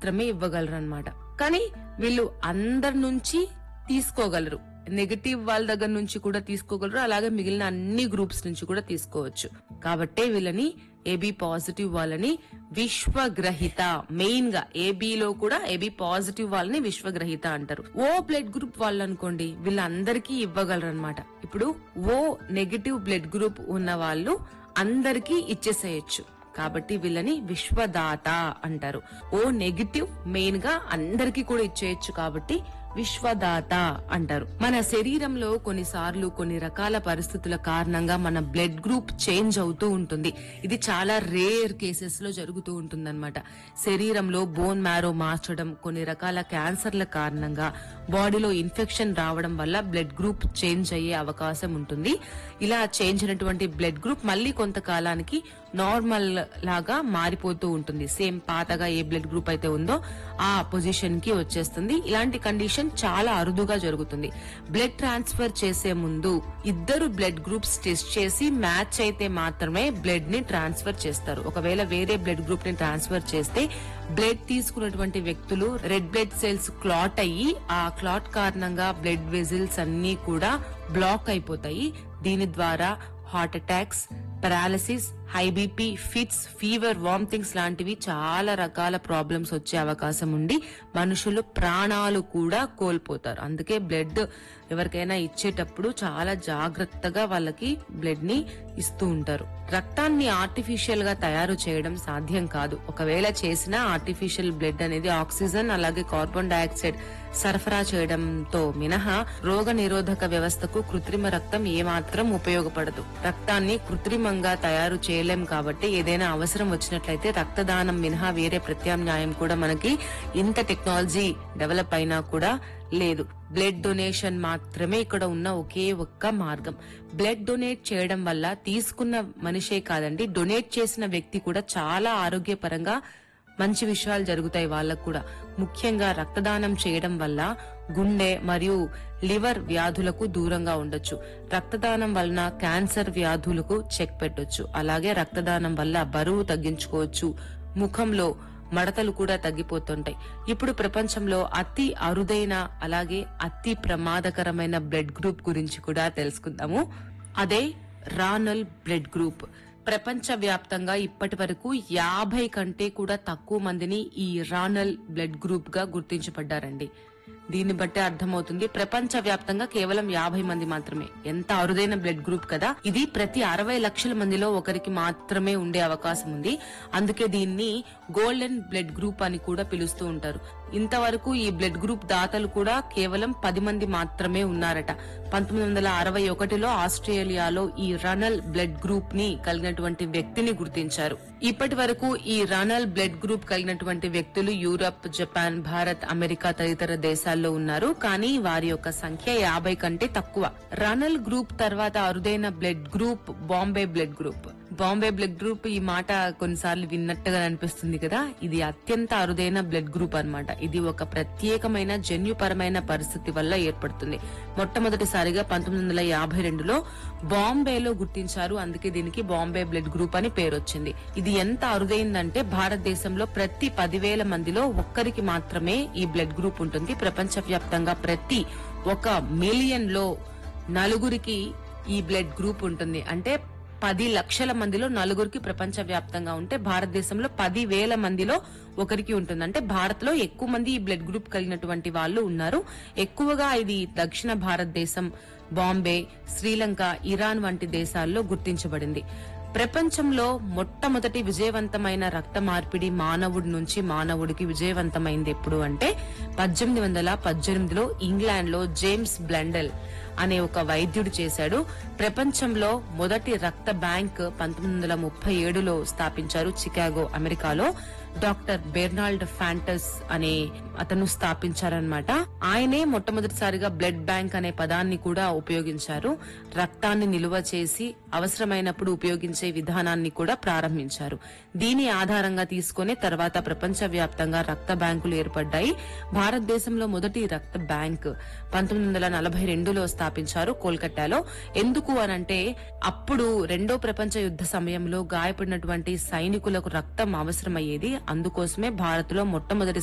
మాత్రమే ఇవ్వగలరు అనమాట కానీ వీళ్ళు అందరి నుంచి తీసుకోగలరు నెగటివ్ వాళ్ళ దగ్గర నుంచి కూడా తీసుకోగలరు అలాగే మిగిలిన అన్ని గ్రూప్స్ నుంచి కూడా తీసుకోవచ్చు కాబట్టే వీళ్ళని ఏబి పాజిటివ్ వాళ్ళని విశ్వగ్రహిత మెయిన్ గా AB లో కూడా ఏబి పాజిటివ్ వాళ్ళని విశ్వగ్రహిత అంటారు ఓ బ్లడ్ గ్రూప్ వాళ్ళు అనుకోండి వీళ్ళందరికీ ఇవ్వగలరు అనమాట ఇప్పుడు ఓ నెగటివ్ బ్లడ్ గ్రూప్ ఉన్న వాళ్ళు అందరికీ ఇచ్చేసేయచ్చు కాబట్టి వీళ్ళని విశ్వదాత అంటారు ఓ నెగిటివ్ మెయిన్ గా అందరికీ కూడా ఇచ్చేయచ్చు కాబట్టి విశ్వదాత అంటారు మన శరీరంలో కొన్నిసార్లు కొన్ని రకాల పరిస్థితుల కారణంగా మన బ్లడ్ గ్రూప్ చేంజ్ అవుతూ ఉంటుంది ఇది చాలా రేర్ కేసెస్ లో జరుగుతూ ఉంటుంది శరీరంలో బోన్ మ్యారో మార్చడం కొన్ని రకాల క్యాన్సర్ల కారణంగా బాడీలో ఇన్ఫెక్షన్ రావడం వల్ల బ్లడ్ గ్రూప్ చేంజ్ అయ్యే అవకాశం ఉంటుంది ఇలా చేంజ్ అయినటువంటి బ్లడ్ గ్రూప్ మళ్ళీ కొంతకాలానికి నార్మల్ లాగా మారిపోతూ ఉంటుంది సేమ్ పాతగా ఏ బ్లడ్ గ్రూప్ అయితే ఉందో ఆ పొజిషన్ కి వచ్చేస్తుంది ఇలాంటి కండిషన్ చాలా అరుదుగా జరుగుతుంది బ్లడ్ ట్రాన్స్ఫర్ చేసే ముందు ఇద్దరు బ్లడ్ గ్రూప్స్ టెస్ట్ చేసి మ్యాచ్ అయితే మాత్రమే బ్లడ్ ని ట్రాన్స్ఫర్ చేస్తారు ఒకవేళ వేరే బ్లడ్ గ్రూప్ ని ట్రాన్స్ఫర్ చేస్తే బ్లడ్ తీసుకున్నటువంటి వ్యక్తులు రెడ్ బ్లడ్ సెల్స్ క్లాట్ అయ్యి ఆ క్లాట్ కారణంగా బ్లడ్ వెజిల్స్ అన్ని కూడా బ్లాక్ అయిపోతాయి దీని ద్వారా heart attacks paralysis high BP fits fever vomitings లాంటివి చాలా రకాల ప్రాబ్లమ్స్ వచ్చే అవకాశం ఉండి మనుషులు ప్రాణాలు కూడా కోల్పోతారు అందుకే బ్లడ్ ఎవరికైనా ఇచ్చేటప్పుడు చాలా జాగ్రత్తగా వాళ్ళకి బ్లడ్ ని ఇస్తూ ఉంటారు రక్తాన్ని ఆర్టిఫిషియల్ గా తయారు చేయడం సాధ్యం కాదు ఒకవేళ చేసిన ఆర్టిఫిషియల్ బ్లడ్ అనేది ఆక్సిజన్ అలాగే కార్బన్ డైఆక్సైడ్ సరఫరా చేయడంతో మినహా రోగ నిరోధక వ్యవస్థకు కృత్రిమ రక్తం ఏమాత్రం ఉపయోగపడదు రక్తాన్ని కృత్రిమంగా తయారు చేయలేం కాబట్టి ఏదైనా అవసరం వచ్చినట్లయితే రక్తదానం మినహా వేరే ప్రత్యామ్నాయం కూడా మనకి ఇంత టెక్నాలజీ డెవలప్ అయినా కూడా లేదు బ్లడ్ డొనేషన్ మాత్రమే ఇక్కడ ఉన్న ఒకే ఒక్క మార్గం బ్లడ్ డొనేట్ చేయడం వల్ల తీసుకున్న మనిషే కాదండి డొనేట్ చేసిన వ్యక్తి కూడా చాలా ఆరోగ్యపరంగా మంచి విషయాలు జరుగుతాయి వాళ్ళకు కూడా ముఖ్యంగా రక్తదానం చేయడం వల్ల గుండె మరియు లివర్ వ్యాధులకు దూరంగా ఉండొచ్చు రక్తదానం వలన క్యాన్సర్ వ్యాధులకు చెక్ పెట్టొచ్చు అలాగే రక్తదానం వల్ల బరువు తగ్గించుకోవచ్చు ముఖంలో మడతలు కూడా తగ్గిపోతుంటాయి ఇప్పుడు ప్రపంచంలో అతి అరుదైన అలాగే అతి ప్రమాదకరమైన బ్లడ్ గ్రూప్ గురించి కూడా తెలుసుకుందాము అదే రానల్ బ్లడ్ గ్రూప్ ప్రపంచ వ్యాప్తంగా ఇప్పటి వరకు యాభై కంటే కూడా తక్కువ మందిని ఈ రానల్ బ్లడ్ గ్రూప్ గా గుర్తించబడ్డారండి దీన్ని బట్టి అర్థమవుతుంది ప్రపంచ వ్యాప్తంగా కేవలం యాభై మంది మాత్రమే ఎంత అరుదైన బ్లడ్ గ్రూప్ కదా ఇది ప్రతి అరవై లక్షల మందిలో ఒకరికి మాత్రమే ఉండే అవకాశం ఉంది అందుకే దీన్ని గోల్డెన్ బ్లడ్ గ్రూప్ అని కూడా పిలుస్తూ ఉంటారు ఇంతవరకు ఈ బ్లడ్ గ్రూప్ దాతలు కూడా కేవలం పది మంది మాత్రమే ఉన్నారట పంతొమ్మిది వందల అరవై ఒకటిలో ఆస్ట్రేలియాలో ఈ రనల్ బ్లడ్ గ్రూప్ ని కలిగినటువంటి వ్యక్తిని గుర్తించారు ఇప్పటి వరకు ఈ రనల్ బ్లడ్ గ్రూప్ కలిగినటువంటి వ్యక్తులు యూరప్ జపాన్ భారత్ అమెరికా తదితర దేశాల్లో ఉన్నారు కానీ వారి యొక్క సంఖ్య యాభై కంటే తక్కువ రనల్ గ్రూప్ తర్వాత అరుదైన blood group Bombay blood group Bombay blood group ఈ మాట కొన్నిసార్లు విన్నట్టుగా అనిపిస్తుంది కదా ఇది అత్యంత అరుదైన బ్లడ్ గ్రూప్ అన్నమాట ఇది ఒక ప్రత్యేకమైన జన్యుపరమైన పరిస్థితి వల్ల ఏర్పడుతుంది మొట్టమొదటిసారిగా పంతొమ్మిది వందల యాభై రెండులో బాంబేలో గుర్తించారు అందుకే దీనికి బాంబే బ్లడ్ గ్రూప్ అని పేరు వచ్చింది ఇది ఎంత అరుదైందంటే భారతదేశంలో ప్రతి పదివేల మందిలో ఒక్కరికి మాత్రమే ఈ బ్లడ్ గ్రూప్ ఉంటుంది ప్రపంచ వ్యాప్తంగా ప్రతి ఒక మిలియన్ లో నలుగురికి ఈ బ్లడ్ గ్రూప్ ఉంటుంది అంటే పది లక్షల మందిలో నలుగురికి ప్రపంచ వ్యాప్తంగా ఉంటే భారతదేశంలో పది వేల మందిలో ఒకరికి ఉంటుంది అంటే భారత్ లో ఎక్కువ మంది ఈ బ్లడ్ గ్రూప్ కలిగినటువంటి వాళ్ళు ఉన్నారు ఎక్కువగా ఇది దక్షిణ భారతదేశం బాంబే శ్రీలంక ఇరాన్ వంటి దేశాల్లో గుర్తించబడింది ప్రపంచంలో మొట్టమొదటి విజయవంతమైన రక్త మార్పిడి మానవుడి నుంచి మానవుడికి విజయవంతమైంది ఎప్పుడు అంటే పద్దెనిమిది వందల పద్దెనిమిదిలో ఇంగ్లాండ్ లో జేమ్స్ బ్లండెల్ అనే ఒక వైద్యుడు చేశాడు ప్రపంచంలో మొదటి రక్త బ్యాంక్ పంతొమ్మిది వందల ముప్పై ఏడులో స్థాపించారు చికాగో అమెరికాలో డాక్టర్ బెర్నాల్డ్ ఫ్యాంటస్ అనే అతను స్థాపించారనమాట ఆయనే మొట్టమొదటిసారిగా బ్లడ్ బ్యాంక్ అనే పదాన్ని కూడా ఉపయోగించారు రక్తాన్ని నిలువ చేసి అవసరమైనప్పుడు ఉపయోగించే విధానాన్ని కూడా ప్రారంభించారు దీని ఆధారంగా తీసుకుని తర్వాత ప్రపంచ వ్యాప్తంగా రక్త బ్యాంకులు ఏర్పడ్డాయి భారతదేశంలో మొదటి రక్త బ్యాంక్ పంతొమ్మిది వందల నలభై రెండులో స్థాపించారు కోల్కతాలో ఎందుకు అనంటే అప్పుడు రెండో ప్రపంచ యుద్ధ సమయంలో గాయపడినటువంటి సైనికులకు రక్తం అవసరమయ్యేది అందుకోసమే భారత్ లో మొట్టమొదటి